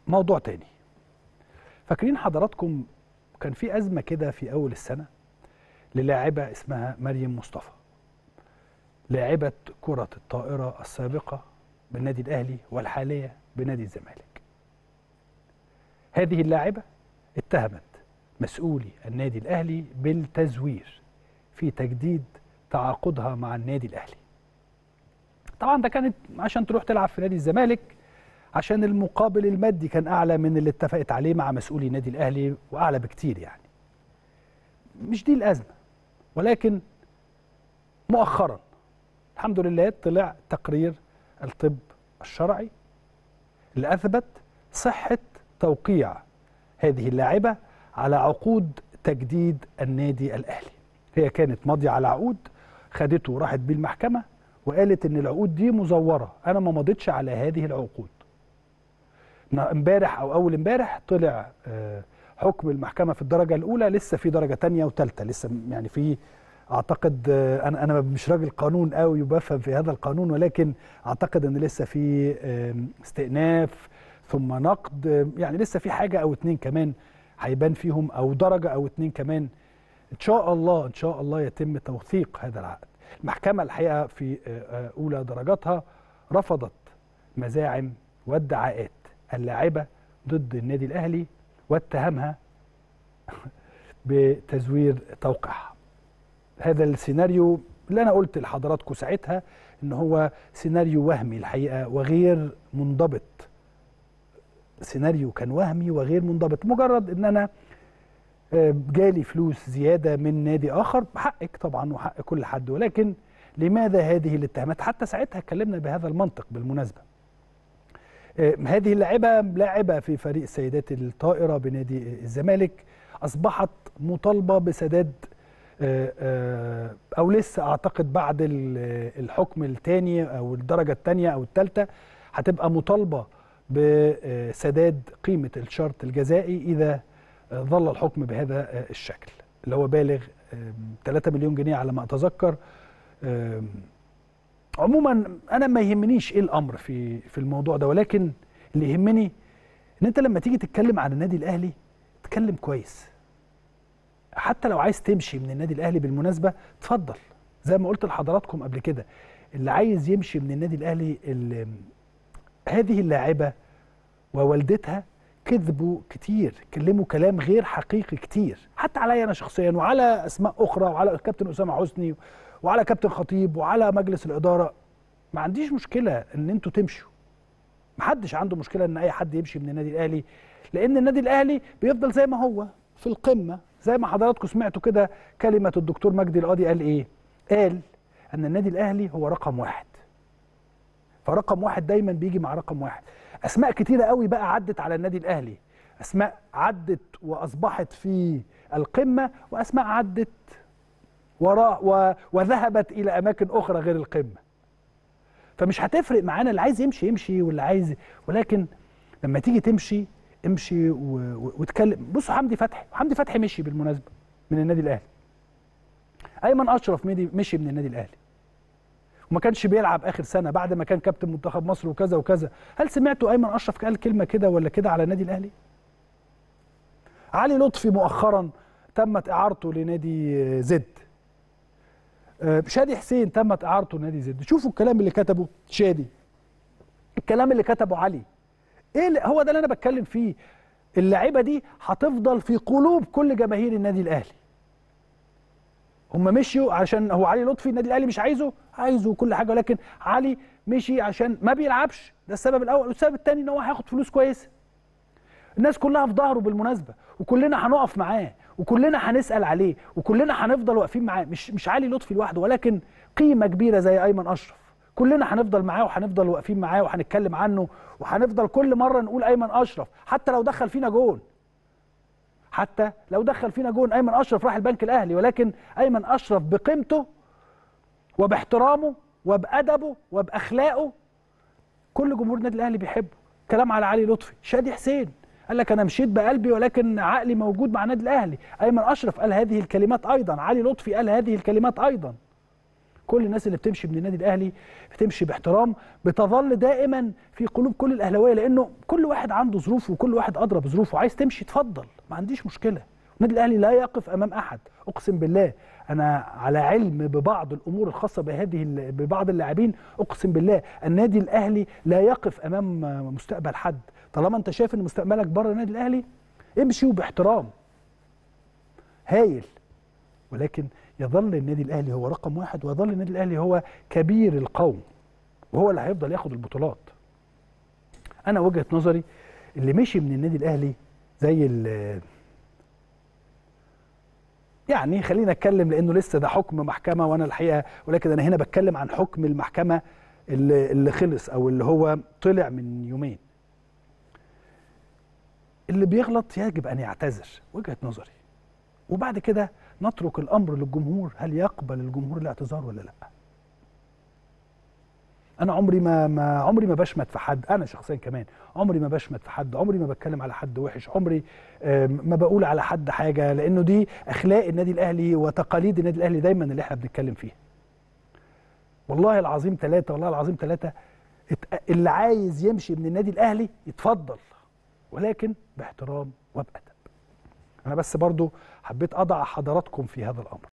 موضوع تاني فاكرين حضراتكم كان في أزمة كده في أول السنة للاعبة اسمها مريم مصطفى لاعبة كرة الطائرة السابقة بالنادي الأهلي والحالية بنادي الزمالك هذه اللاعبة اتهمت مسؤولي النادي الأهلي بالتزوير في تجديد تعاقدها مع النادي الأهلي طبعا ده كانت عشان تروح تلعب في نادي الزمالك عشان المقابل المادي كان اعلى من اللي اتفقت عليه مع مسؤولي النادي الاهلي واعلى بكتير يعني مش دي الازمه ولكن مؤخرا الحمد لله طلع تقرير الطب الشرعي اللي اثبت صحه توقيع هذه اللاعبه على عقود تجديد النادي الاهلي هي كانت ماضيه على عقود خدته وراحت بيه المحكمه وقالت ان العقود دي مزوره انا ما مضيتش على هذه العقود امبارح او اول امبارح طلع حكم المحكمه في الدرجه الاولى لسه في درجه ثانيه وثالثه لسه يعني في اعتقد انا انا مش راجل قانون قوي وبفهم في هذا القانون ولكن اعتقد ان لسه في استئناف ثم نقد يعني لسه في حاجه او اتنين كمان هيبان فيهم او درجه او اتنين كمان ان شاء الله ان شاء الله يتم توثيق هذا العقد المحكمه الحقيقه في اولى درجاتها رفضت مزاعم وادعاءات اللاعبه ضد النادي الاهلي واتهمها بتزوير توقيعها هذا السيناريو اللي انا قلت لحضراتكم ساعتها ان هو سيناريو وهمي الحقيقه وغير منضبط سيناريو كان وهمي وغير منضبط مجرد ان انا جالي فلوس زياده من نادي اخر حقك طبعا وحق كل حد ولكن لماذا هذه الاتهامات حتى ساعتها اتكلمنا بهذا المنطق بالمناسبه هذه اللاعبه لاعبه في فريق السيدات الطائره بنادي الزمالك اصبحت مطالبه بسداد او لسه اعتقد بعد الحكم الثاني او الدرجه الثانيه او الثالثه هتبقى مطالبه بسداد قيمه الشرط الجزائي اذا ظل الحكم بهذا الشكل اللي هو بالغ 3 مليون جنيه على ما اتذكر عموما انا ما يهمنيش ايه الامر في في الموضوع ده ولكن اللي يهمني ان انت لما تيجي تتكلم عن النادي الاهلي تتكلم كويس حتى لو عايز تمشي من النادي الاهلي بالمناسبه اتفضل زي ما قلت لحضراتكم قبل كده اللي عايز يمشي من النادي الاهلي اللي هذه اللاعبه ووالدتها كذبوا كتير كلموا كلام غير حقيقي كتير حتى عليا انا شخصيا وعلى اسماء اخرى وعلى الكابتن اسامه حسني وعلى كابتن خطيب وعلى مجلس الاداره ما عنديش مشكله ان انتوا تمشوا محدش عنده مشكله ان اي حد يمشي من النادي الاهلي لان النادي الاهلي بيفضل زي ما هو في القمه زي ما حضراتكم سمعتوا كده كلمه الدكتور مجدي القاضي قال ايه قال ان النادي الاهلي هو رقم واحد فرقم واحد دايما بيجي مع رقم واحد اسماء كتيره قوي بقى عدت على النادي الاهلي اسماء عدت واصبحت في القمه واسماء عدت وراء و... وذهبت الى اماكن اخرى غير القمه فمش هتفرق معانا اللي عايز يمشي يمشي واللي عايز ولكن لما تيجي تمشي امشي و... و... وتكلم بصوا حمدي فتحي حمدي فتحي مشي بالمناسبه من النادي الاهلي ايمن اشرف مشي من النادي الاهلي وما كانش بيلعب اخر سنه بعد ما كان كابتن منتخب مصر وكذا وكذا هل سمعتوا ايمن اشرف قال كلمه كده ولا كده على النادي الاهلي علي لطفي مؤخرا تمت اعارته لنادي زد شادي حسين تمت اعارته لنادي زد شوفوا الكلام اللي كتبه شادي الكلام اللي كتبه علي ايه اللي هو ده اللي انا بتكلم فيه اللعيبه دي هتفضل في قلوب كل جماهير النادي الاهلي هم مشيوا عشان هو علي لطفي النادي الاهلي مش عايزه عايزه وكل حاجه ولكن علي مشي عشان ما بيلعبش ده السبب الاول والسبب الثاني ان هو هياخد فلوس كويسه الناس كلها في ظهره بالمناسبه وكلنا هنقف معاه وكلنا هنسال عليه وكلنا هنفضل واقفين معاه مش مش علي لطفي لوحده ولكن قيمه كبيره زي ايمن اشرف كلنا هنفضل معاه وهنفضل واقفين معاه وهنتكلم عنه وهنفضل كل مره نقول ايمن اشرف حتى لو دخل فينا جون حتى لو دخل فينا جون ايمن اشرف راح البنك الاهلي ولكن ايمن اشرف بقيمته وباحترامه وبادبه وباخلاقه كل جمهور النادي الاهلي بيحبه كلام على علي لطفي شادي حسين قال لك انا مشيت بقلبي ولكن عقلي موجود مع النادي الاهلي ايمن اشرف قال هذه الكلمات ايضا علي لطفي قال هذه الكلمات ايضا كل الناس اللي بتمشي من النادي الاهلي بتمشي باحترام بتظل دائما في قلوب كل الاهلاويه لانه كل واحد عنده ظروفه وكل واحد ادرى بظروفه عايز تمشي اتفضل ما عنديش مشكله النادي الاهلي لا يقف امام احد اقسم بالله انا على علم ببعض الامور الخاصه بهذه ال- ببعض اللاعبين اقسم بالله النادي الاهلي لا يقف امام مستقبل حد طالما انت شايف ان مستقبلك بره النادي الاهلي امشي وباحترام هايل ولكن يظل النادي الاهلي هو رقم واحد ويظل النادي الاهلي هو كبير القوم وهو اللي هيفضل ياخد البطولات انا وجهه نظري اللي مشي من النادي الاهلي زي ال- يعني خلينا اتكلم لانه لسه ده حكم محكمه وانا الحقيقه ولكن انا هنا بتكلم عن حكم المحكمه اللي, اللي خلص او اللي هو طلع من يومين اللي بيغلط يجب ان يعتذر وجهه نظري وبعد كده نترك الامر للجمهور هل يقبل الجمهور الاعتذار ولا لا انا عمري ما, ما عمري ما بشمت في حد انا شخصيا كمان عمري ما بشمت في حد عمري ما بتكلم على حد وحش عمري آم، ما بقول على حد حاجه لانه دي اخلاق النادي الاهلي وتقاليد النادي الاهلي دايما اللي احنا بنتكلم فيها والله العظيم ثلاثة والله العظيم ثلاثة اللي عايز يمشي من النادي الاهلي يتفضل ولكن باحترام وبأدب انا بس برضو حبيت اضع حضراتكم في هذا الامر